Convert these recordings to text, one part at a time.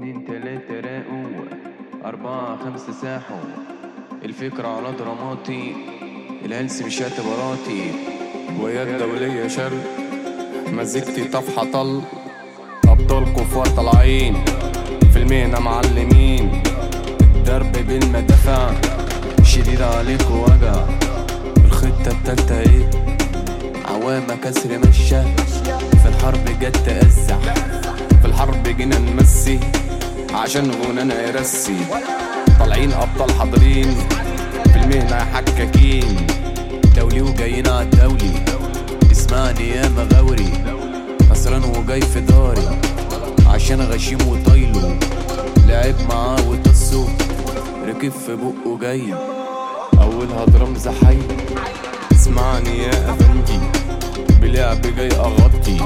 اتنين تلاتة راقوا أربعة خمسة ساحوا الفكرة على دراماتي الهلس مش اعتباراتي ويا الدولية شرق مزيكتي طفحة طل أبطال كفار طالعين في المهنة معلمين الضرب بالمدافع شديد عليك وجع الخطة التالتة ايه عوامة كسر مشى في الحرب جت تأزع في الحرب جينا نمسي عشان غنانا يرسي طالعين أبطال حاضرين في المهنة حكاكين دولي وجايين عالدولي اسمعني يا مغاوري خسران وجاي في داري عشان غشيم وطايله لعب معاه وطسه ركب في بقه جاي أولها درمز حي اسمعني يا أفندي بلعب جاي أغطي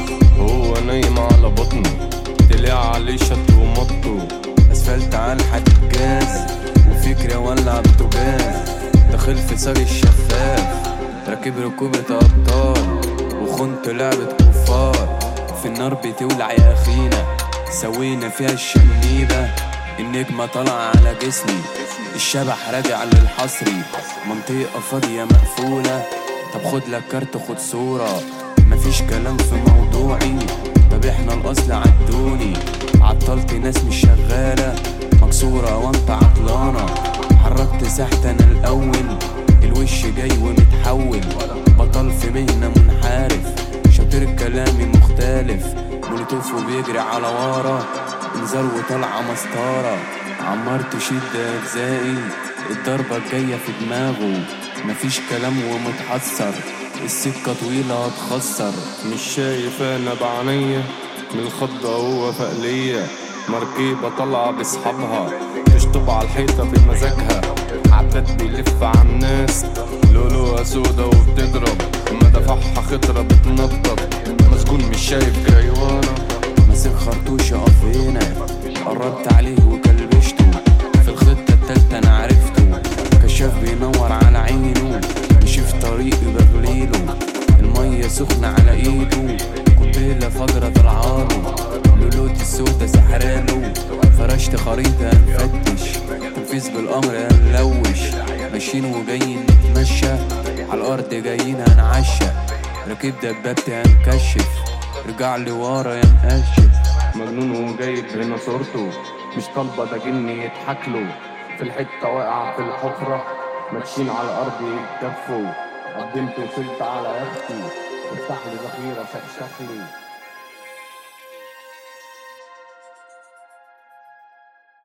هو نايم على بطنه طلع عليه شط ومطه اسفلت على الحجاز وفكرة ولع بوتاجاز داخل في سار الشفاف راكب ركوبة أبطال وخنت لعبة كفار في النار بتولع يا أخينا سوينا فيها الشنيبة النجمة طالعة على جسمي الشبح راجع للحصري منطقة فاضية مقفولة طب خد لك كارت خد صورة مفيش كلام في موضوعي طب احنا الأصل عدوني عطلت ناس مش شغالة مكسورة وانت عطلانة حركت ساحت انا الأول الوش جاي ومتحول بطل في مهنة منحرف شاطر كلامي مختلف مولوتوف وبيجري على ورا انذار وطالعة مسطرة عمار تشد أجزائي الضربة الجاية في دماغه مفيش كلام ومتحسر السكة طويلة هتخسر مش شايف أنا بعينيا من الخضة هو فقلية مركبة طالعة بصحابها تشطب على الحيطة بمزاجها عدد بيلف على الناس لولوها سودا وبتضرب مدافعها خضرة بتنطط مسجون مش شايف جاي ورا ماسك خرطوش اقف هنا قربت عليه وكلبشته في الخطة التالتة انا عرفته كشاف بينور على عينه مشي في طريقي بغليله المية سخنة على ايده قنبلة فجرة طلعاله لولوتي السودا سحراله فرشت خريطة هنفتش تنفيذ بالامر هنلوش ماشيين وجايين نتمشى على الارض جايين هنعشى راكب دبابتي هنكشف رجع لي ورا يا مقشف مجنون وجايب هنا صورته مش طالبة ده جني يضحك له في الحتة واقع في الحفرة ماشيين على الأرض يتكفوا قدمت وصلت على يختي افتح لي ذخيرة شخشخلي